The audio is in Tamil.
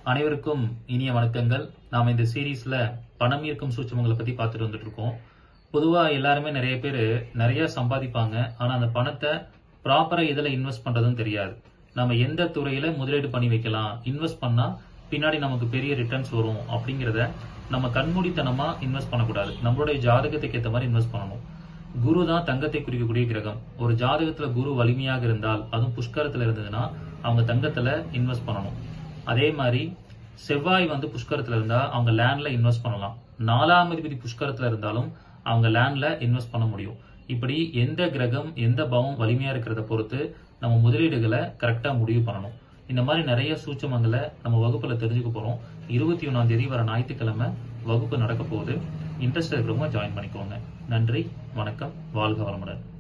அனைவருக்கும் இனிய வணக்கங்கள் நாம இந்த சீரீஸ்ல பணம் ஈர்க்கும் சூட்சமங்களை பத்தி பார்த்துட்டு வந்துட்டு இருக்கோம் பொதுவா எல்லாருமே நிறைய பேர் நிறைய சம்பாதிப்பாங்க ஆனா அந்த பணத்தை ப்ராப்பரா இதுல இன்வெஸ்ட் பண்றதும் தெரியாது நம்ம எந்த துறையில முதலீடு பண்ணி வைக்கலாம் இன்வெஸ்ட் பண்ணா பின்னாடி நமக்கு பெரிய ரிட்டர்ன்ஸ் வரும் அப்படிங்கறத நம்ம கண்மூடித்தனமா இன்வெஸ்ட் பண்ணக்கூடாது நம்மளுடைய ஜாதகத்துக்கு ஏற்ற மாதிரி இன்வெஸ்ட் பண்ணணும் குரு தான் தங்கத்தை குறிக்கக்கூடிய கிரகம் ஒரு ஜாதகத்துல குரு வலிமையாக இருந்தால் அதுவும் புஷ்கரத்துல இருந்ததுன்னா அவங்க தங்கத்துல இன்வெஸ்ட் பண்ணணும் அதே மாதிரி செவ்வாய் வந்து புஷ்கரத்துல இருந்தா அவங்க லேண்ட்ல இன்வெஸ்ட் பண்ணலாம் நாலாம் அதிபதி புஷ்கரத்துல இருந்தாலும் அவங்க லேண்ட்ல இன்வெஸ்ட் பண்ண முடியும் இப்படி எந்த கிரகம் எந்த பவம் வலிமையா இருக்கிறத பொறுத்து நம்ம முதலீடுகளை கரெக்டா முடிவு பண்ணணும் இந்த மாதிரி நிறைய சூட்சமங்களை நம்ம வகுப்புல தெரிஞ்சுக்க போறோம் இருபத்தி ஒன்னாம் தேதி வர ஞாயிற்றுக்கிழமை வகுப்பு நடக்க போகுது இன்ட்ரெஸ்ட் இருக்கிறவங்க ஜாயின் பண்ணிக்கோங்க நன்றி வணக்கம் வாழ்க வளமுடன்